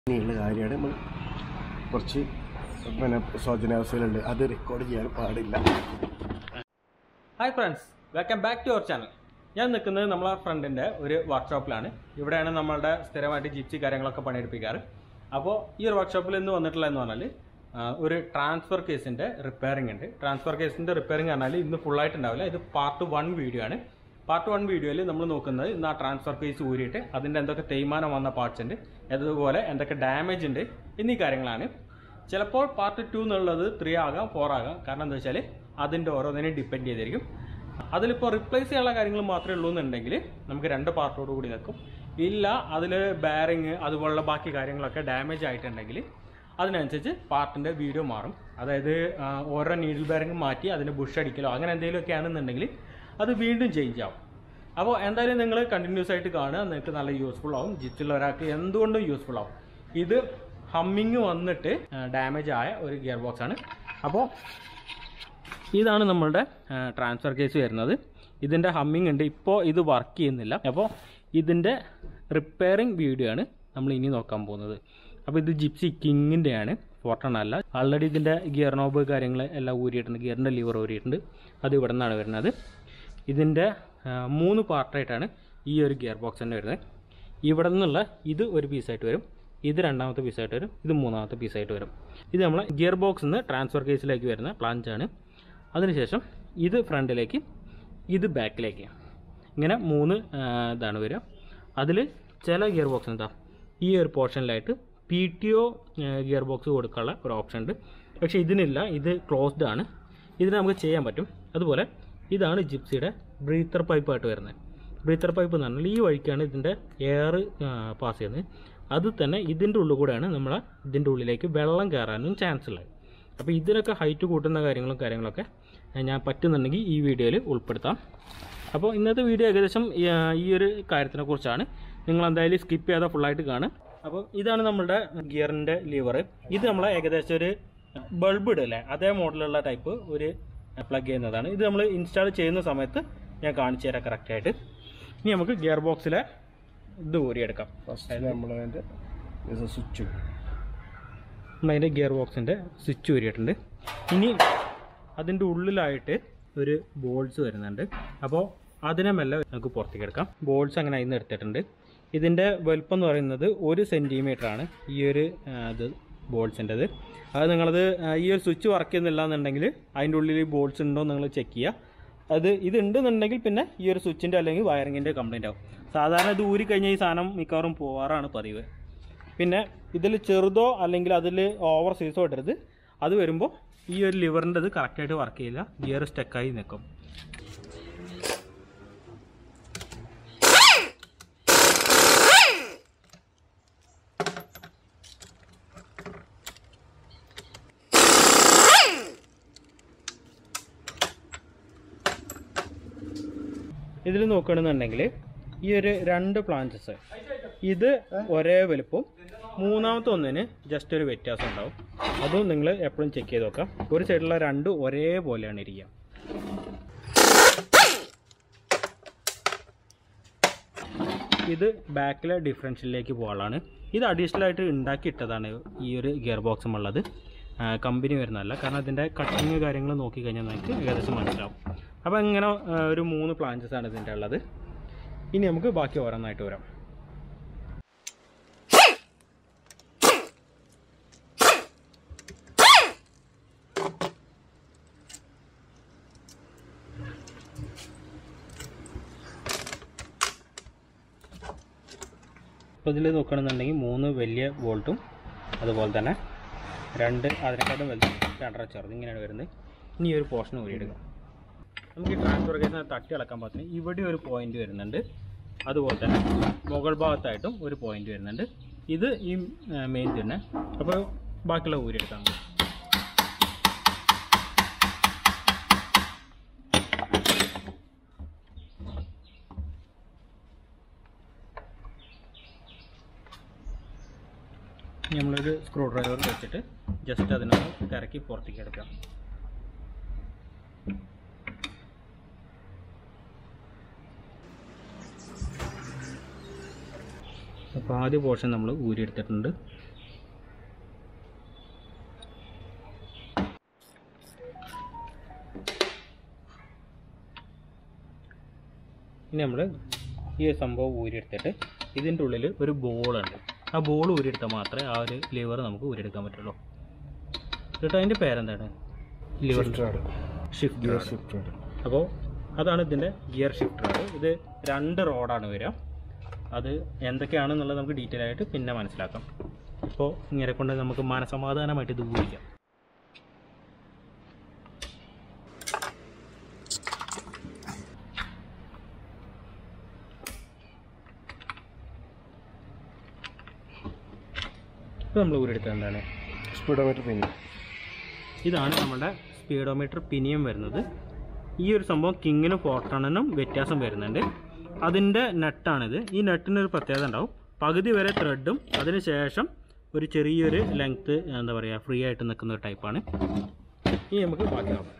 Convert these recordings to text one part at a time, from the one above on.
ഇനിയുള്ള കാര്യമാണ് നമ്മൾ കുറച്ച് പിന്നെ ശോചനാവസ്ഥയിലുണ്ട് അത് റെക്കോർഡ് ചെയ്യാൻ പാടില്ല hi friends welcome back to our channel ഞാൻ നിൽക്കുന്നത് നമ്മളെ ഫ്രണ്ടിൻ്റെ ഒരു വർക്ക്ഷോപ്പിലാണ് ഇവിടെയാണ് നമ്മളുടെ സ്ഥിരമായിട്ട് ജിപ്സി കാര്യങ്ങളൊക്കെ പണിയെടുപ്പിക്കാറ് അപ്പോൾ ഈ ഒരു വർക്ക്ഷോപ്പിൽ ഇന്ന് വന്നിട്ടുള്ള എന്ന് പറഞ്ഞാൽ ആ, ഒരു ട്രാൻസ്ഫർ കേസിൻ്റെ റിപ്പയറിംഗ് ഉണ്ട് ട്രാൻസ്ഫർ കേസിൻ്റെ റിപ്പയറിംഗ് പറഞ്ഞാൽ ഇന്ന് ഫുള്ളായിട്ട് ഉണ്ടാവില്ല ഇത് പാർട്ട് വൺ വീഡിയോ ആണ് പാർട്ട് വൺ വീഡിയോയിൽ നമ്മൾ നോക്കുന്നത് ഇന്ന് ആ ട്രാൻസ്ഫർ കേസ് ഊരിയിട്ട് അതിൻ്റെ എന്തൊക്കെ തേയ്മാനം വന്ന പാർട്സ് ഉണ്ട് അതുപോലെ എന്തൊക്കെ ഡാമേജ് ഉണ്ട് എന്നീ കാര്യങ്ങളാണ് ചിലപ്പോൾ പാർട്ട് ടു എന്നുള്ളത് ത്രീ ആകാം ഫോർ ആകാം കാരണം എന്താ വെച്ചാൽ അതിൻ്റെ ഓരോന്നിനെയും ഡിപ്പെൻഡ് ചെയ്തിരിക്കും അതിലിപ്പോൾ റിപ്ലേസ് ചെയ്യാനുള്ള കാര്യങ്ങൾ മാത്രമേ ഉള്ളൂ എന്നുണ്ടെങ്കിൽ നമുക്ക് രണ്ട് പാർട്ടോട് കൂടി നിൽക്കും ഇല്ല അതിൽ ബാരിങ് അതുപോലുള്ള ബാക്കി കാര്യങ്ങളൊക്കെ ഡാമേജ് ആയിട്ടുണ്ടെങ്കിൽ അതിനനുസരിച്ച് പാർട്ടിൻ്റെ വീഡിയോ മാറും അതായത് ആ, ഓരോ നീഡിൽ ബാരിങ് മാറ്റി അതിന് ബുഷ് അടിക്കലോ അങ്ങനെ എന്തെങ്കിലുമൊക്കെ ആണെന്നുണ്ടെങ്കിൽ അത് വീണ്ടും ചേഞ്ച് ആവും അപ്പോൾ എന്തായാലും നിങ്ങൾ കണ്ടിന്യൂസ് ആയിട്ട് കാണുക നിങ്ങൾക്ക് നല്ല യൂസ്ഫുൾ ആവും ജിറ്റുള്ള ഒരാൾക്ക് എന്തുകൊണ്ടും യൂസ്ഫുൾ ആവും ഇത് ഹമ്മിങ് വന്നിട്ട് ഡാമേജ് ആയ ഒരു ഗിയർ ബോക്സ് ആണ് അപ്പോൾ ഇതാണ് നമ്മളുടെ ട്രാൻസ്ഫർ കേസ് വരുന്നത് ഇതിൻ്റെ ഹമ്മിങ് ഉണ്ട് ഇപ്പോൾ ഇത് വർക്ക് ചെയ്യുന്നില്ല അപ്പോൾ ഇതിൻ്റെ റിപ്പയറിംഗ് വീഡിയോ ആണ് നമ്മൾ ഇനി നോക്കാൻ പോകുന്നത് അപ്പോൾ ഇത് ജിപ്സി കിങ്ങിൻ്റെ ആണ് ഫോർട്ടൺ അല്ല ആൾറെഡി ഇതിൻ്റെ ഗിയർ നോബ് കാര്യങ്ങൾ എല്ലാം ഊരിയിട്ടുണ്ട് ഗിയറിൻ്റെ ലിവർ ഊരിയിട്ടുണ്ട് അത് ഇവിടെ നിന്നാണ് വരുന്നത് ഇതിൻ്റെ ആ, മൂന്ന് പാർട്ടായിട്ടാണ് ഈ ഒരു ഗിയർ ബോക്സ് തന്നെ വരുന്നത് ഇവിടെ നിന്നുള്ള ഇത് ഒരു പീസായിട്ട് വരും ഇത് രണ്ടാമത്തെ പീസായിട്ട് വരും ഇത് മൂന്നാമത്തെ പീസായിട്ട് വരും ഇത് നമ്മളെ ഗിയർ ബോക്സിൽ നിന്ന് ട്രാൻസ്ഫർ കേസിലേക്ക് വരുന്ന പ്ലാഞ്ചാണ് അതിനുശേഷം ഇത് ഫ്രണ്ടിലേക്ക് ഇത് ബാക്കിലേക്ക് ഇങ്ങനെ മൂന്ന് ആ, ഇതാണ് വരിക അതിൽ ചില ഗിയർ ബോക്സ് എന്താ ഈ ഒരു പോർഷനിലായിട്ട് P T O gear box കൊടുക്കാനുള്ള ഒരു ഓപ്ഷൻ ഉണ്ട് പക്ഷേ ഇതിനില്ല ഇത് ക്ലോസ്ഡ് ആണ് ഇതിന് നമുക്ക് ചെയ്യാൻ പറ്റും അതുപോലെ ഇതാണ് ജിപ്സിയുടെ ബ്രീത്തർ പൈപ്പായിട്ട് വരുന്നത് ബ്രീത്തർ പൈപ്പ് എന്ന് പറഞ്ഞാൽ ഈ വഴിക്കാണ് ഇതിൻ്റെ എയർ പാസ് ചെയ്യുന്നത് അത് തന്നെ ഇതിൻ്റെ ഉള്ളിൽ കൂടെയാണ് നമ്മൾ ഇതിൻ്റെ ഉള്ളിലേക്ക് വെള്ളം കയറാനും ചാൻസ് ഉള്ളത് അപ്പോൾ ഇതിനൊക്കെ ഹൈറ്റ് കൂട്ടുന്ന കാര്യങ്ങളും കാര്യങ്ങളൊക്കെ ഏഹ്, ഞാൻ പറ്റുന്നുണ്ടെങ്കിൽ ഈ വീഡിയോയിൽ ഉൾപ്പെടുത്താം അപ്പോൾ ഇന്നത്തെ വീഡിയോ ഏകദേശം ഈ, ആ, ഈ ഒരു കാര്യത്തിനെ കുറിച്ചാണ് നിങ്ങൾ എന്തായാലും സ്കിപ്പ് ചെയ്യാതെ ഫുള്ളായിട്ട് കാണും അപ്പോൾ ഇതാണ് നമ്മളുടെ ഗിയറിൻ്റെ ലിവർ ഇത് നമ്മൾ ഏകദേശം ഒരു ബൾബ് ഇടല്ലേ അതേ മോഡലുള്ള ടൈപ്പ് ഒരു പ്ലഗ് ചെയ്യുന്നതാണ് ഇത് നമ്മൾ ഇൻസ്റ്റാൾ ചെയ്യുന്ന സമയത്ത് ഞാൻ കാണിച്ചു തരാം കറക്റ്റായിട്ട് ഇനി നമുക്ക് ഗിയർ ബോക്സിലെ ഇത് ഊരിയെടുക്കാം ഫസ്റ്റ് നമ്മളതിൻ്റെ സ്വിച്ച് നമ്മളതിൻ്റെ ഗിയർ ബോക്സിൻ്റെ സ്വിച്ച് ഊരിയിട്ടുണ്ട് ഇനി അതിൻ്റെ ഉള്ളിലായിട്ട് ഒരു ബോൾസ് വരുന്നുണ്ട് അപ്പോൾ അതിനെ മെല്ലെ നമുക്ക് പുറത്തേക്ക് എടുക്കാം ബോൾസ് അങ്ങനെ അതിൽ നിന്ന് എടുത്തിട്ടുണ്ട് ഇതിൻ്റെ വലുപ്പം എന്ന് പറയുന്നത് ഒരു സെൻറ്റിമീറ്റർ ആണ് ഈ ഒരു ആ, ഇത് ബോൾസിൻ്റെത് അത് നിങ്ങളത് ആ, ഈ ഒരു സ്വിച്ച് വർക്ക് ചെയ്യുന്നില്ല എന്നുണ്ടെങ്കിൽ അതിൻ്റെ ഉള്ളിൽ ബോൾസ് ഉണ്ടോ നിങ്ങൾ ചെക്ക് ചെയ്യുക അത് ഇത് ഉണ്ടെന്നുണ്ടെങ്കിൽ പിന്നെ ഈ ഒരു സ്വിച്ചിൻ്റെ അല്ലെങ്കിൽ വയറിങ്ങിൻ്റെ കംപ്ലൈൻ്റ് ആവും സാധാരണ ഇത് ഊരി കഴിഞ്ഞാൽ ഈ സാധനം മിക്കവാറും പോവാറാണ് പതിവ് പിന്നെ ഇതിൽ ചെറുതോ അല്ലെങ്കിൽ അതിൽ ഓവർ സൈസോ ഇടരുത് അത് വരുമ്പോൾ ഈ ഒരു ലിവറിൻ്റെ ഇത് കറക്റ്റായിട്ട് വർക്ക് ചെയ്യില്ല ഗിയർ സ്റ്റക്കായി നിൽക്കും ഇതിൽ നോക്കുകയാണെന്നുണ്ടെങ്കിൽ ഈ ഒരു രണ്ട് പ്ലാന്റ്സ് ഇത് ഒരേ വലുപ്പം മൂന്നാമത്തെ ഒന്നിന് ജസ്റ്റ് ഒരു വ്യത്യാസം ഉണ്ടാവും അതും നിങ്ങൾ എപ്പോഴും ചെക്ക് ചെയ്ത് നോക്കാം ഒരു സൈഡിലുള്ള രണ്ട് ഒരേപോലെയാണ് ഇരിക്കുക ഇത് ബാക്കിലെ ഡിഫറൻഷ്യലിലേക്ക് പോകാനാണ് ഇത് അഡീഷണൽ ആയിട്ട് ഉണ്ടാക്കി ഇട്ടതാണ് ഈ ഒരു ഗിയർ ബോക്സും ഉള്ളത് കമ്പനി വരുന്നതല്ല കാരണം അതിൻ്റെ കട്ടിങ് കാര്യങ്ങൾ നോക്കിക്കഴിഞ്ഞാൽ നമുക്ക് ഏകദേശം മനസ്സിലാവും അപ്പോൾ ഇങ്ങനെ ആ, ഒരു മൂന്ന് പ്ലാഞ്ചസ് ആണ് ഇതിൻ്റെ ഉള്ളത് ഇനി നമുക്ക് ബാക്കി ഓരോന്നായിട്ട് വരാം അപ്പോൾ ഇതിൽ നോക്കുകയാണെന്നുണ്ടെങ്കിൽ മൂന്ന് വലിയ ബോൾട്ടും അതുപോലെ തന്നെ രണ്ട് അതിനെക്കാട്ടും വലുത് രണ്ടര ചെറുത് ഇങ്ങനെയാണ് വരുന്നത് ഇനി ഈ ഒരു പോർഷൻ ഊരിയെടുക്കാം നമുക്ക് ഈ ട്രാൻസ്ഫർ കേസിനെ തട്ടി അളക്കാൻ പറ്റുന്ന ഇവിടെ ഒരു പോയിന്റ് വരുന്നുണ്ട് അതുപോലെ തന്നെ മുകൾ ഭാഗത്തായിട്ടും ഒരു പോയിന്റ് വരുന്നുണ്ട് ഇത് ഈ മെയിൻ തന്നെ അപ്പോൾ ബാക്കിയുള്ള ഊരിയെടുക്കാം നമുക്ക്. ഇനി നമ്മളൊരു സ്ക്രൂ ഡ്രൈവർ വെച്ചിട്ട് ജസ്റ്റ് അതിനൊന്ന് കറക്കി പുറത്തേക്ക് എടുക്കാം അപ്പോൾ ആദ്യ പോർഷൻ നമ്മൾ ഊരിയെടുത്തിട്ടുണ്ട് ഇനി നമ്മൾ ഈ ഒരു സംഭവം ഊരിയെടുത്തിട്ട് ഇതിൻ്റെ ഉള്ളിൽ ഒരു ബോളുണ്ട് ആ ബോൾ ഊരിയെടുത്താൽ മാത്രമേ ആ ഒരു ലിവർ നമുക്ക് ഊരിയെടുക്കാൻ പറ്റുള്ളൂ എന്നിട്ട് അതിൻ്റെ പേരെന്താണ് lever shift rod shift gear shift rod അപ്പോൾ അതാണ് ഇതിൻ്റെ ഗിയർ ഷിഫ്റ്റർ ഇത് രണ്ട് റോഡാണ് വരിക അത് എന്തൊക്കെയാണെന്നുള്ളത് നമുക്ക് ഡീറ്റെയിൽ ആയിട്ട് പിന്നെ മനസ്സിലാക്കാം അപ്പോൾ ഇങ്ങനെ കൊണ്ട് നമുക്ക് മനസമാധാനമായിട്ട് ഇത് ഊഹിക്കാം ഇപ്പോൾ നമ്മൾ ഊരെടുത്തത് എന്താണ് സ്പീഡോമീറ്റർ പിന്നെ ഇതാണ് നമ്മുടെ സ്പീഡോമീറ്റർ പിനിയം വരുന്നത് ഈ ഒരു സംഭവം കിങ്ങിനും ഫോർട്ടണിനും വ്യത്യാസം വരുന്നുണ്ട് അതിൻ്റെ നെട്ടാണിത് ഈ നെട്ടിനൊരു പ്രത്യേകത ഉണ്ടാവും പകുതി വരെ ത്രെഡും അതിനുശേഷം ഒരു ചെറിയൊരു ലെങ്ത്ത് എന്താ പറയുക ഫ്രീ ആയിട്ട് നിൽക്കുന്ന ഒരു ടൈപ്പാണ് ഇനി നമുക്ക് ബാക്കി നോക്കാം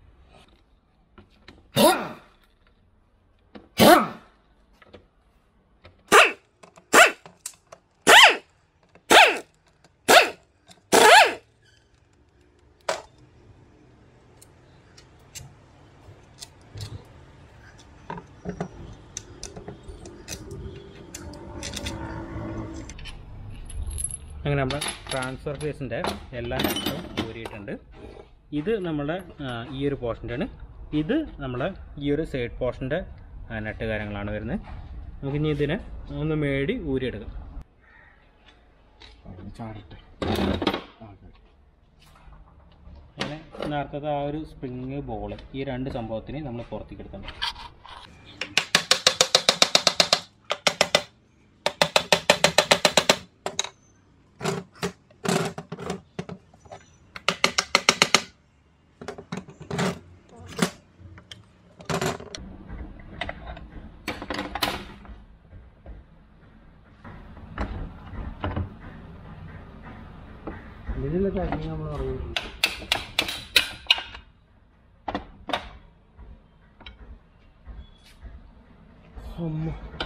അങ്ങനെ നമ്മുടെ ട്രാൻസ്ഫർ കേസിൻ്റെ എല്ലാ നെറ്റും ഊരിയിട്ടുണ്ട് ഇത് നമ്മുടെ ആ, ഈ ഒരു പോർഷൻ്റെയാണ് ഇത് നമ്മളെ ഈ ഒരു സൈഡ് പോർഷൻ്റെ നെറ്റ് കാര്യങ്ങളാണ് വരുന്നത് നമുക്കിനി ഇതിനെ ഒന്ന് മേടി ഊരിയെടുക്കാം അവിടെ ചാടട്ടെ ആ, അതെ. അങ്ങനെ നേരത്തെ ആ ഒരു സ്പ്രിങ് ബോൾ ഈ രണ്ട് സംഭവത്തിന് നമ്മൾ പുറത്തേക്ക് എടുക്കണം ഇതിലുള്ള കാര്യങ്ങൾ നമ്മൾ പറഞ്ഞു അമ്മ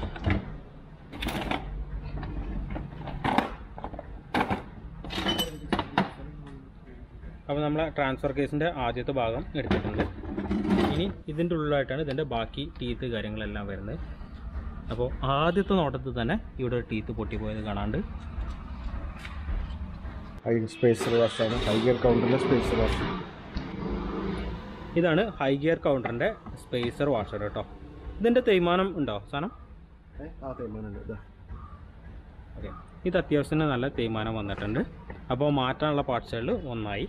അപ്പോൾ നമ്മൾ ട്രാൻസ്ഫർ കേസിൻ്റെ ആദ്യത്തെ ഭാഗം എടുത്തിട്ടുണ്ട് ഇനി ഇതിൻ്റെ ഉള്ളിലായിട്ടാണ് ഇതിൻ്റെ ബാക്കി ടീത്ത് കാര്യങ്ങളെല്ലാം വരുന്നത് അപ്പോൾ ആദ്യത്തെ നോട്ടത്തിൽ തന്നെ ഇവിടെ ടീത്ത് പൊട്ടിപ്പോയത് കാണാണ്ട് ഹൈ സ്പേസർ വാഷാണ് ഹൈ ഗിയർ കൗണ്ടറിലെ സ്പേസർ വാഷ് ഇതാണ് ഹൈ ഗിയർ കൗണ്ടറിൻ്റെ സ്പേസർ വാഷർ കേട്ടോ ഇതിൻ്റെ തേയ്മാനം ഉണ്ടോ സാധനം ആ തേമാനുണ്ട് ഇതാ ഓക്കെ ഇത് അത്യാവശ്യത്തിന് നല്ല തേയ്മാനം വന്നിട്ടുണ്ട് അപ്പോൾ മാറ്റാനുള്ള പാർട്സുകളിൽ ഒന്നായി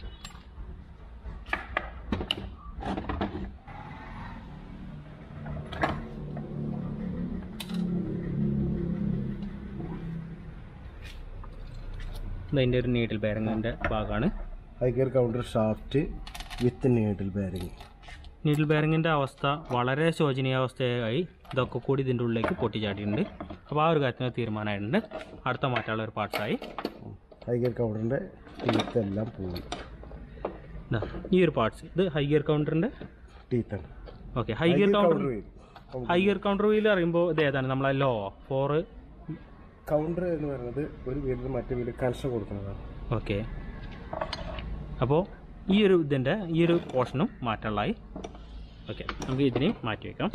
ഇതിൻ്റെ ഒരു നീഡിൽ ബെയറിങ്ങിൻ്റെ ഭാഗമാണ് high gear counter shaft with needle bearing needle ബെയറിങ്ങിൻ്റെ അവസ്ഥ വളരെ ശോചനീയാവസ്ഥയായി ഇതൊക്കെ കൂടി ഇതിൻ്റെ ഉള്ളിലേക്ക് പൊട്ടിച്ചാടിയിട്ടുണ്ട് അപ്പോൾ ആ ഒരു കാര്യത്തിന് തീരുമാനമായിട്ടുണ്ട് അടുത്ത മാറ്റാനുള്ള ഒരു പാർട്സായി ഹൈ ഗിയർ കൗണ്ടറിൻ്റെ ടീത്ത് എല്ലാം പോയി ദാ, ഈ ഒരു പാർട്സ് ഇത് ഹൈ ഗിയർ കൗണ്ടറിൻ്റെ ടീത്താണ് okay high gear counter wheel high gear counter wheel അറിയുമ്പോൾ ഇത് ഏതാണ് നമ്മളെ ലോ ഫോറ് കൗണ്ടർ എന്ന് പറയുന്നത് ഒരു വീലിന് മറ്റേ വീല് കണക്ഷൻ കൊടുക്കുന്നതാണ് ഓക്കെ അപ്പോൾ ഈ ഒരു ഇതിൻ്റെ ഈ ഒരു പോർഷനും മാറ്റാനുള്ളതായി ഓക്കെ നമുക്ക് ഇതിനെ മാറ്റി വയ്ക്കാം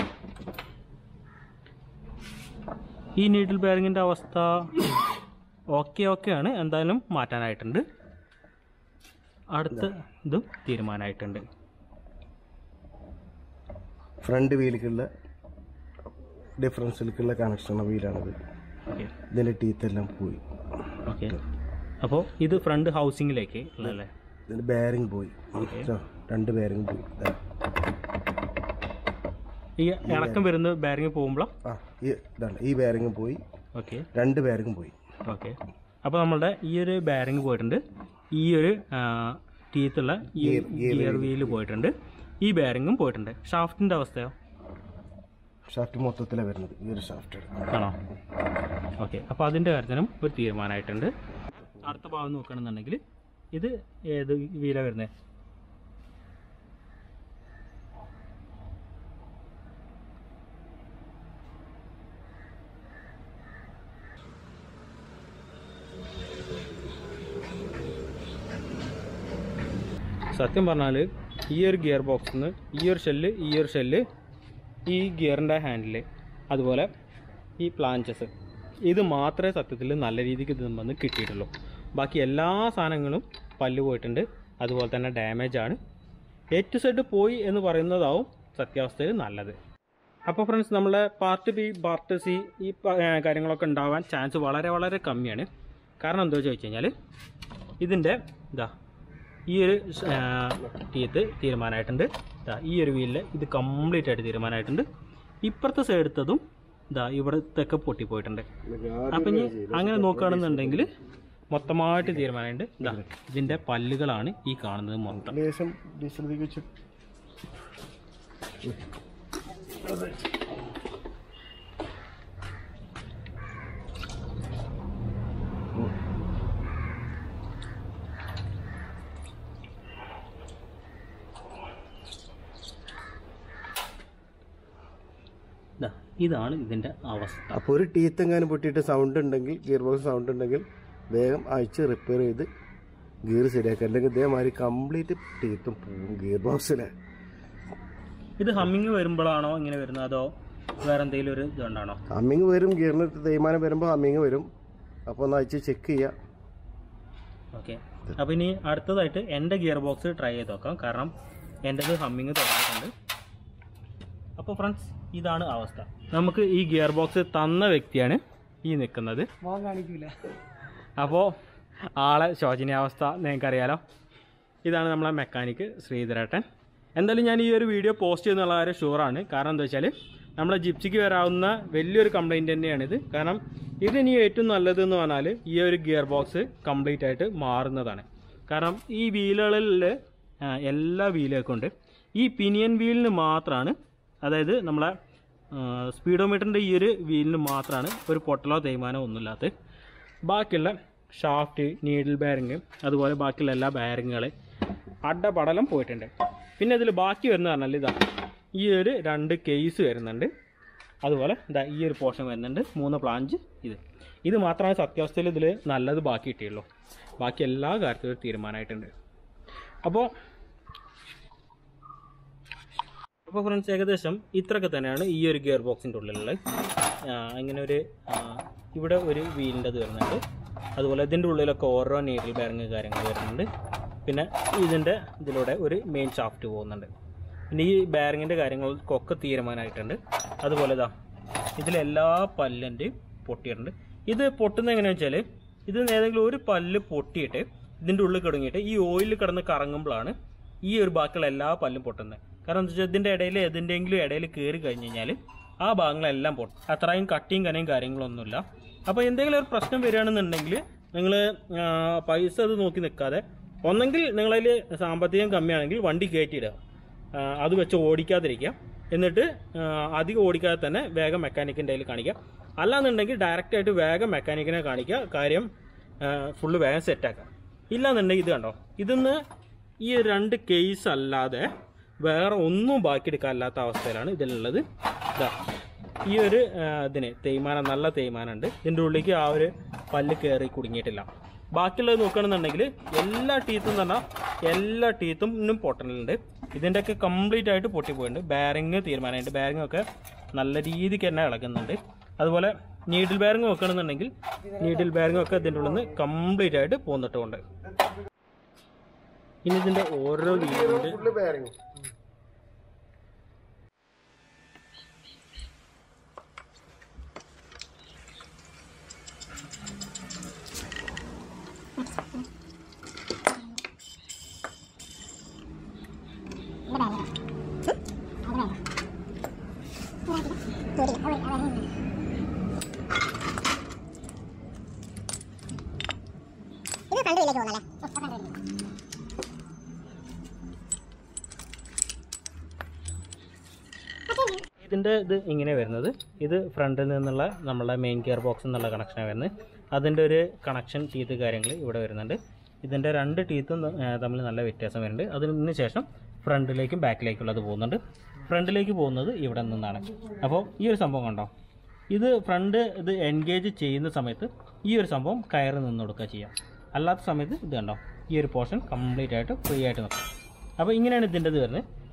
ഈ നീഡിൽ ബെയറിങ്ങിൻ്റെ അവസ്ഥ ഓക്കെ ഓക്കെ ആണ് എന്തായാലും മാറ്റാനായിട്ടുണ്ട് അടുത്ത ഇതും തീരുമാനമായിട്ടുണ്ട് ഫ്രണ്ട് വീലിലേക്കുള്ള ഡിഫറൻസിലേക്കുള്ള കണക്ഷൻ വീലാണിത് ഓക്കെ ഇതിൻ്റെ ടീത്ത് എല്ലാം പോയി ഓക്കെ അപ്പോൾ ഇത് ഫ്രണ്ട് ഹൗസിങ്ങിലേക്ക് ഉള്ളതല്ലേ ഇതിൻ്റെ ബെയറിങ് പോയി Okay. ഇതാ, രണ്ട് ബെയറിങ് പോയി ഇതാ. ഈ ഇളക്കം വരുന്ന ബാരിങ് പോകുമ്പോൾ ആ ഈ ഇതാണ് ഈ ബെയറിങ് പോയി ഓക്കെ രണ്ട് ബെയറിങ് പോയി ഓക്കെ അപ്പോൾ നമ്മളുടെ ഈ ഒരു ബാരിങ് പോയിട്ടുണ്ട് ഈ ഒരു ടീത്തുള്ള ഈ Gear- gear ഗിയർ വീല് പോയിട്ടുണ്ട് ഈ ബാരിങ്ങും പോയിട്ടുണ്ട് ഷാഫ്റ്റിൻ്റെ അവസ്ഥയോ ഷാഫ്റ്റ് മൊത്തത്തിലാണ് വരുന്നത് ഈ ഒരു ഷാഫ്റ്റ് ആണോ ഓക്കെ അപ്പോൾ അതിൻ്റെ കാര്യത്തിനും ഒരു തീരുമാനമായിട്ടുണ്ട് അടുത്ത ഭാഗം നോക്കുകയാണെന്നുണ്ടെങ്കിൽ ഇത് ഏത് വീല വരുന്നത് സത്യം പറഞ്ഞാൽ ഈ ഒരു ഗിയർ ബോക്സിൽ നിന്ന് ഈ ഒരു ഷെല്ല് ഈ ഒരു ഷെല്ല് ഈ ഗിയറിൻ്റെ ഹാൻഡിൽ അതുപോലെ ഈ പ്ലാഞ്ചസ് ഇത് മാത്രമേ സത്യത്തിൽ നല്ല രീതിക്ക് ഇത് വന്ന് കിട്ടിയിട്ടുള്ളൂ ബാക്കി എല്ലാ സാധനങ്ങളും പല്ല് പോയിട്ടുണ്ട് അതുപോലെ തന്നെ ഡാമേജ് ആണ് എ ടു സെഡ് പോയി എന്ന് പറയുന്നതാവും സത്യാവസ്ഥയിൽ നല്ലത് അപ്പോൾ ഫ്രണ്ട്സ് നമ്മളെ പാർട്ട് ബി പാർട്ട് സി ഈ പ- ഏ, കാര്യങ്ങളൊക്കെ ഉണ്ടാവാൻ ചാൻസ് വളരെ വളരെ കമ്മിയാണ് കാരണം എന്താ ചോദിച്ചു കഴിഞ്ഞാൽ ഇതിൻ്റെ ഇതാ ഈ ഒരു ടീത്ത് തീരുമാനമായിട്ടുണ്ട് ഇതാ ഈ ഒരു വീലിൽ ഇത് കംപ്ലീറ്റ് ആയിട്ട് തീരുമാനമായിട്ടുണ്ട് ഇപ്പുറത്തെ സൈഡത്തതും ഇതാ ഇവിടത്തൊക്കെ പൊട്ടിപ്പോയിട്ടുണ്ട് അപ്പം ഇനി അങ്ങനെ നോക്കുകയാണെന്നുണ്ടെങ്കിൽ മൊത്തമായിട്ട് തീരുമാനമുണ്ട് ഇതാ ഇതിൻ്റെ പല്ലുകളാണ് ഈ കാണുന്നത് മൊത്തം ലേശം ഡീസൽ വെച്ച് ഇതാ ഇതാണ് ഇതിൻ്റെ അവസ്ഥ അപ്പോൾ ഒരു ടീത്ത് എങ്ങാനും പൊട്ടിയിട്ട് സൗണ്ട് ഉണ്ടെങ്കിൽ ഗിയർ ബോക്സ് സൗണ്ട് ഉണ്ടെങ്കിൽ വേഗം അയച്ച് റിപ്പയർ ചെയ്ത് ഗിയർ ശരിയാക്കുക അല്ലെങ്കിൽ ഇതേമാതിരി കംപ്ലീറ്റ് ടീത്തും പോവും ഗിയർ ബോക്സിലെ ഇത് ഹമ്മിങ് വരുമ്പോഴാണോ ഇങ്ങനെ വരുന്നത് അതോ വേറെ എന്തെങ്കിലും ഒരു ഇതുകൊണ്ടാണോ അമ്മിങ് വരും ഗിയറിന് തേയ്മാനം വരുമ്പോൾ അമ്മിങ് വരും അപ്പോൾ ഒന്ന് അയച്ച് ചെക്ക് ചെയ്യുക ഓക്കെ അപ്പോൾ ഇനി അടുത്തതായിട്ട് എൻ്റെ ഗിയർ ബോക്സ് ട്രൈ ചെയ്ത് നോക്കാം കാരണം എൻ്റെത് ഹമ്മിങ് തുടങ്ങിയിട്ടുണ്ട് അപ്പോൾ ഫ്രണ്ട്സ് ഇതാണ് അവസ്ഥ നമുക്ക് ഈ ഗിയർ ബോക്സ് തന്ന വ്യക്തിയാണ് ഈ നിൽക്കുന്നത് അപ്പോൾ ആളെ ശോചനീയാവസ്ഥ നിങ്ങൾക്കറിയാലോ ഇതാണ് നമ്മളെ മെക്കാനിക്ക് ശ്രീധരേട്ടൻ എന്തായാലും ഞാൻ ഈ ഒരു വീഡിയോ പോസ്റ്റ് ചെയ്യുന്നുള്ള കാര്യം ഷുവറാണ് കാരണം എന്താ വെച്ചാൽ നമ്മളെ ജിപ്സിക്ക് വരാവുന്ന വലിയൊരു കംപ്ലൈൻറ്റ് തന്നെയാണിത് കാരണം ഇതിനി ഏറ്റവും നല്ലതെന്ന് പറഞ്ഞാൽ ഈ ഒരു ഗിയർ ബോക്സ് കംപ്ലീറ്റ് ആയിട്ട് മാറുന്നതാണ് കാരണം ഈ വീലുകളിൽ എല്ലാ വീലൊക്കെ ഉണ്ട് ഈ പിനിയൻ വീലിന് മാത്രമാണ് അതായത് നമ്മളെ സ്പീഡോമീറ്ററിൻ്റെ ഈ ഒരു വീലിന് മാത്രമാണ് ഒരു പൊട്ടലോ തേയ്മാനോ ഒന്നുമില്ലാത്തത് ബാക്കിയുള്ള ഷാഫ്റ്റ് നീഡിൽ ബാരിങ് അതുപോലെ ബാക്കിയുള്ള എല്ലാ ബാരിങ്ങുകൾ അഡപടലം പോയിട്ടുണ്ട് പിന്നെ ഇതിൽ ബാക്കി വരുന്ന പറഞ്ഞാൽ ഇതാ ഈ ഒരു രണ്ട് കേസ് വരുന്നുണ്ട് അതുപോലെ ഇതാ ഈ ഒരു പോർഷൻ വരുന്നുണ്ട് മൂന്ന് പ്ലാഞ്ച് ഇത് ഇത് മാത്രമാണ് സത്യാവസ്ഥയിൽ ഇതിൽ നല്ലത് ബാക്കി കിട്ടിയുള്ളൂ ബാക്കി എല്ലാ കാര്യത്തിലും ഒരു തീരുമാനമായിട്ടുണ്ട് അപ്പോൾ അപ്പോൾ ഫ്രണ്ട്സ് ഏകദേശം ഇത്രയൊക്കെ തന്നെയാണ് ഈ ഒരു ഗിയർ ബോക്സിൻ്റെ ഉള്ളിലുള്ളത് ആ, ഇങ്ങനെ ഒരു ആ, ഇവിടെ ഒരു വീലിൻ്റെ ഇത് വരുന്നുണ്ട് അതുപോലെ ഇതിൻ്റെ ഉള്ളിലൊക്കെ ഓരോ നീഡിൽ ബാരിങ് കാര്യങ്ങൾ വരുന്നുണ്ട് പിന്നെ ഇതിൻ്റെ ഇതിലൂടെ ഒരു മെയിൻ ഷാഫ്റ്റ് പോകുന്നുണ്ട് പിന്നെ ഈ ബാരിങ്ങിൻ്റെ കാര്യങ്ങൾക്കൊക്കെ തീരുമാനമായിട്ടുണ്ട് അതുപോലെ ഇതാ ഇതിലെല്ലാ പല്ലിൻ്റെയും പൊട്ടിയിട്ടുണ്ട് ഇത് പൊട്ടുന്നത് എങ്ങനെയാണെന്ന് വെച്ചാൽ ഇത് ഏതെങ്കിലും ഒരു പല്ല് പൊട്ടിയിട്ട് ഇതിൻ്റെ ഉള്ളിൽ കിടങ്ങിയിട്ട് ഈ ഓയിൽ കിടന്ന് കറങ്ങുമ്പോഴാണ് ഈ ഒരു ബാക്കിയുള്ള എല്ലാ പല്ലും പൊട്ടുന്നത് കാരണം എന്താ വെച്ചാൽ ഇതിൻ്റെ ഇടയിൽ ഏതിൻ്റെങ്കിലും ഇടയിൽ കയറി കഴിഞ്ഞ് കഴിഞ്ഞാൽ ആ ഭാഗങ്ങളെല്ലാം പൊട്ടും അത്രയും കട്ടിയും കനയും കാര്യങ്ങളൊന്നുമില്ല അപ്പോൾ എന്തെങ്കിലും ഒരു പ്രശ്നം വരികയാണെന്നുണ്ടെങ്കിൽ നിങ്ങൾ പൈസ അത് നോക്കി നിൽക്കാതെ ഒന്നെങ്കിൽ നിങ്ങളതിൽ സാമ്പത്തികം കമ്മിയാണെങ്കിൽ വണ്ടി കയറ്റിയിടുക ആ, അത് വെച്ച് ഓടിക്കാതിരിക്കുക എന്നിട്ട് ആ, അധികം ഓടിക്കാതെ തന്നെ വേഗം മെക്കാനിക്കിൻ്റെ കയ്യിൽ കാണിക്കുക അല്ലാന്നുണ്ടെങ്കിൽ ഡയറക്റ്റ് ആയിട്ട് വേഗം മെക്കാനിക്കിനെ കാണിക്കുക കാര്യം ഫുള്ള് വേഗം സെറ്റാക്കുക ഇല്ലാന്നുണ്ടെങ്കിൽ ഇത് കണ്ടോ ഇതിന്ന് ഈ രണ്ട് കേസ് അല്ലാതെ വേറെ ഒന്നും ബാക്കിയെടുക്കാനില്ലാത്ത അവസ്ഥയിലാണ് ഇതിലുള്ളത് ഇതാ ഈ ഒരു ആ, ഇതിന് തേയ്മാനം നല്ല തേയ്മാനമുണ്ട് ഇതിൻ്റെ ഉള്ളിലേക്ക് ആ ഒരു പല്ല് കയറി കുടുങ്ങിയിട്ടില്ല ബാക്കിയുള്ളത് നോക്കുകയാണെന്നുണ്ടെങ്കിൽ എല്ലാ ടീത്തും തന്നെ എല്ലാ ടീത്തും പൊട്ടലുണ്ട് ഇതിൻ്റെയൊക്കെ കംപ്ലീറ്റ് ആയിട്ട് പൊട്ടിപ്പോയിട്ടുണ്ട് ബാരിങ് തീരുമാനമായിട്ട് ബാരിങ് ഒക്കെ നല്ല രീതിക്ക് തന്നെ ഇളകുന്നുണ്ട് അതുപോലെ നീഡിൽ ബാരിങ് നോക്കുകയാണെന്നുണ്ടെങ്കിൽ നീഡിൽ ബാരിങ് ഒക്കെ ഇതിൻ്റെ ഉള്ളിൽ നിന്ന് കംപ്ലീറ്റ് ആയിട്ട് പോന്നിട്ടുമുണ്ട് ഇനി ഇതിൻ്റെ ഓരോ വീടിൻ്റെ ഫുള്ള് ബാരിങ് ഇത് കണ്ടുപിടിയിലേക്ക് പോകുന്നല്ലേ ഇതിൻ്റെ ഇത് ഇങ്ങനെ വരുന്നത് ഇത് ഫ്രണ്ടിൽ നിന്നുള്ള നമ്മളെ മെയിൻ ഗിയർ ബോക്സ് എന്നുള്ള കണക്ഷനാണ് വരുന്നത് അതിൻ്റെ ഒരു കണക്ഷൻ ടീത്ത് കാര്യങ്ങൾ ഇവിടെ വരുന്നുണ്ട് ഇതിൻ്റെ രണ്ട് ടീത്തും തമ്മിൽ നല്ല വ്യത്യാസം വരുന്നുണ്ട് അതിന് ശേഷം ഫ്രണ്ടിലേക്കും ബാക്കിലേക്കുള്ളത് പോകുന്നുണ്ട് ഫ്രണ്ടിലേക്ക് പോകുന്നത് ഇവിടെ നിന്നാണ് അപ്പോൾ ഈ ഒരു സംഭവം കണ്ടോ ഇത് ഫ്രണ്ട് ഇത് എൻഗേജ് ചെയ്യുന്ന സമയത്ത് ഈ ഒരു സംഭവം കയറി നിന്ന് കൊടുക്കുക ചെയ്യാം അല്ലാത്ത സമയത്ത് ഇത് കണ്ടോ ഈ ഒരു പോർഷൻ കംപ്ലീറ്റ് ആയിട്ട് ഫ്രീ ആയിട്ട് നിൽക്കും അപ്പോൾ ഇങ്ങനെയാണ് ഇതിൻ്റെ ഇത് വരുന്നത്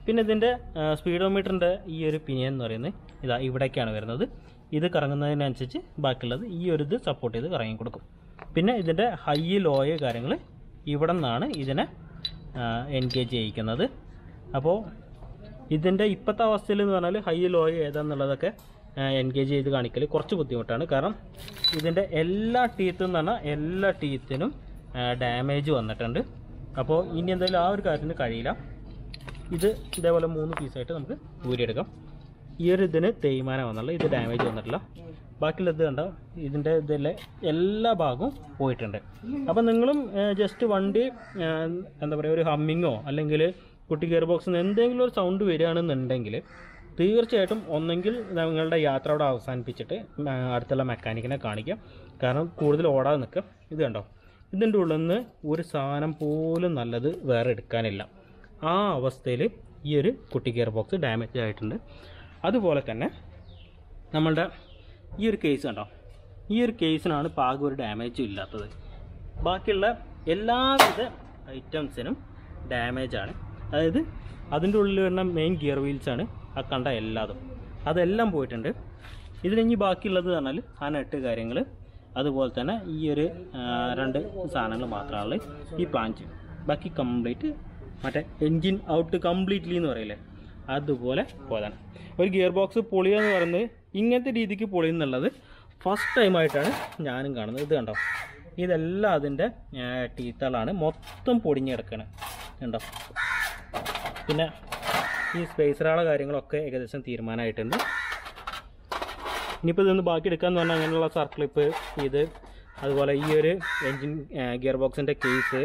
പിന്നെ ഇതിൻ്റെ സ്പീഡോമീറ്ററിൻ്റെ ഈ ഒരു പിനിയൻ എന്ന് പറയുന്നത് ഇതാ ഇവിടേക്കാണ് വരുന്നത് ഇത് കറങ്ങുന്നതിനനുസരിച്ച് ബാക്കിയുള്ളത് ഈ ഒരു ഇത് സപ്പോർട്ട് ചെയ്ത് കറങ്ങി കൊടുക്കും പിന്നെ ഇതിൻ്റെ ഹൈ ലോയ കാര്യങ്ങൾ ഇവിടെ നിന്നാണ് ഇതിനെ എൻഗേജ് ചെയ്യിക്കുന്നത് അപ്പോൾ ഇതിൻ്റെ ഇപ്പോഴത്തെ അവസ്ഥയിൽ എന്ന് പറഞ്ഞാൽ ഹൈ ലോയ ഏതാന്നുള്ളതൊക്കെ എൻഗേജ് ചെയ്ത് കാണിക്കൽ കുറച്ച് ബുദ്ധിമുട്ടാണ് കാരണം ഇതിൻ്റെ എല്ലാ ടീത്തും എന്ന് പറഞ്ഞാൽ എല്ലാ ടീത്തിനും ഡാമേജ് വന്നിട്ടുണ്ട് അപ്പോൾ ഇനി എന്തായാലും ആ ഒരു കാര്യത്തിന് കഴിയില്ല ഇത് ഇതേപോലെ മൂന്ന് പീസായിട്ട് നമുക്ക് ഊരിയെടുക്കാം ഈ ഒരു ഇതിന് തേയ്മാനം വന്നുള്ള ഇത് ഡാമേജ് വന്നിട്ടില്ല ബാക്കിയുള്ള ഇത് കണ്ട ഇതിൻ്റെ ഇതിലെ എല്ലാ ഭാഗവും പോയിട്ടുണ്ട് അപ്പം നിങ്ങളും ജസ്റ്റ് വണ്ടി ആ, എന്താ പറയുക ഒരു ഹമ്മിങ്ങോ അല്ലെങ്കിൽ കുട്ടി ഗിയർ ബോക്സിൽ നിന്ന് എന്തെങ്കിലും ഒരു സൗണ്ട് വരികയാണെന്നുണ്ടെങ്കിൽ തീർച്ചയായിട്ടും ഒന്നെങ്കിൽ നിങ്ങളുടെ യാത്ര അവിടെ അവസാനിപ്പിച്ചിട്ട് ആ, അടുത്തുള്ള മെക്കാനിക്കിനെ കാണിക്കുക കാരണം കൂടുതൽ ഓടാതെ നിൽക്കുക ഇത് കണ്ടോ ഇതിൻ്റെ ഉള്ളിൽ നിന്ന് ഒരു സാധനം പോലും നല്ലത് വേറെ എടുക്കാനില്ല ആ അവസ്ഥയിൽ ഈ ഒരു കുട്ടി ഗിയർ ബോക്സ് ഡാമേജ് ആയിട്ടുണ്ട് അതുപോലെ തന്നെ നമ്മളുടെ ഈ ഒരു കേസ് കണ്ടോ ഈ ഒരു കേസിനാണ് പാകം ഒരു ഡാമേജും ഇല്ലാത്തത് ബാക്കിയുള്ള എല്ലാവിധ ഐറ്റംസിനും ഡാമേജ് ആണ് അതായത് അതിൻ്റെ ഉള്ളിൽ വരുന്ന മെയിൻ ഗിയർ വീൽസ് ആണ് ആ കണ്ട എല്ലാതും അതെല്ലാം പോയിട്ടുണ്ട് ഇതിലിനി ബാക്കിയുള്ളത് പറഞ്ഞാൽ ആ നെട്ട് കാര്യങ്ങൾ അതുപോലെ തന്നെ ഈ ഒരു ആ, രണ്ട് സാധനങ്ങൾ മാത്രമാണ് ഈ പ്ലാന്റ് ബാക്കി കംപ്ലീറ്റ് മറ്റേ എൻജിൻ ഔട്ട് കംപ്ലീറ്റ്ലി എന്ന് പറയില്ലേ അതുപോലെ പോയതാണ് ഒരു ഗിയർ ബോക്സ് പൊളിയുക എന്ന് പറയുന്നത് ഇങ്ങനത്തെ രീതിക്ക് പൊളിയുന്നുള്ളത് ഫസ്റ്റ് ടൈമായിട്ടാണ് ഞാനും കാണുന്നത് ഇത് കണ്ടോ ഇതെല്ലാം അതിൻ്റെ ടീത്തളാണ് മൊത്തം പൊടിഞ്ഞ് കിടക്കുകയാണ് കണ്ടോ പിന്നെ ഈ സ്പേസറുകളെ കാര്യങ്ങളൊക്കെ ഏകദേശം തീരുമാനമായിട്ടുണ്ട് ഇനിയിപ്പോൾ ഇതൊന്ന് ബാക്കി എടുക്കാന്ന് പറഞ്ഞാൽ അങ്ങനെയുള്ള സർക്ലിപ്പ് ഇത് അതുപോലെ ഈ ഒരു എൻജിൻ ഗിയർ ബോക്സിൻ്റെ കേസ്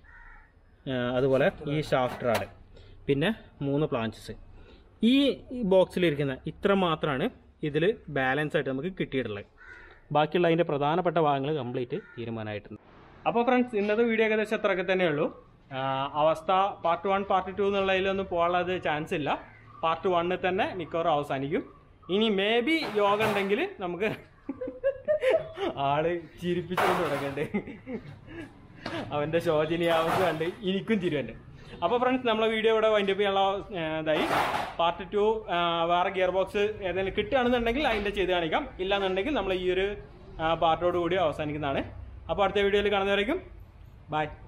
അതുപോലെ ഈ ഷാഫ്റ്റ് റാഡ് പിന്നെ മൂന്ന് പ്ലാഞ്ചസ് ഈ ബോക്സിലിരിക്കുന്ന ഇത്ര മാത്രമാണ് ഇതിൽ ബാലൻസ് ആയിട്ട് നമുക്ക് കിട്ടിയിട്ടുള്ളത് ബാക്കിയുള്ള അതിൻ്റെ പ്രധാനപ്പെട്ട ഭാഗങ്ങൾ കംപ്ലീറ്റ് തീരുമാനമായിട്ടുണ്ട് അപ്പോൾ ഫ്രണ്ട്സ് ഇന്നത്തെ വീഡിയോ ഏകദേശം അത്രയൊക്കെ തന്നെയുള്ളൂ ആ, അവസ്ഥ പാർട്ട് വൺ പാർട്ട് ടു എന്നുള്ളതിലൊന്നും പോകാനുള്ളത് ചാൻസ് ഇല്ല പാർട്ട് വണ്ണിൽ തന്നെ മിക്കവാറും അവസാനിക്കും ഇനി മേ ബി യോഗ ഉണ്ടെങ്കിൽ നമുക്ക് ആള് ചിരിപ്പിച്ചുകൊണ്ട് തുടങ്ങണ്ടേ അവന്റെ ശോചനീയാവസ്ഥ കണ്ട് എനിക്കും ചിരിയുണ്ട് അപ്പോൾ ഫ്രണ്ട്സ് നമ്മളെ വീഡിയോ ഇവിടെ വൈൻഡപ്പ് ചെയ്യാനുള്ള ആ, ഇതായി പാർട്ട് ടു വേറെ ഗിയർ ബോക്സ് ഏതെങ്കിലും കിട്ടുകയാണെന്നുണ്ടെങ്കിൽ അതിൻ്റെ ചെയ്ത് കാണിക്കാം ഇല്ലാന്നുണ്ടെങ്കിൽ നമ്മൾ ഈ ഒരു പാർട്ടോട് കൂടി അവസാനിക്കുന്നതാണ് അപ്പോൾ അടുത്ത വീഡിയോയിൽ കാണുന്നവരേക്കും ബൈ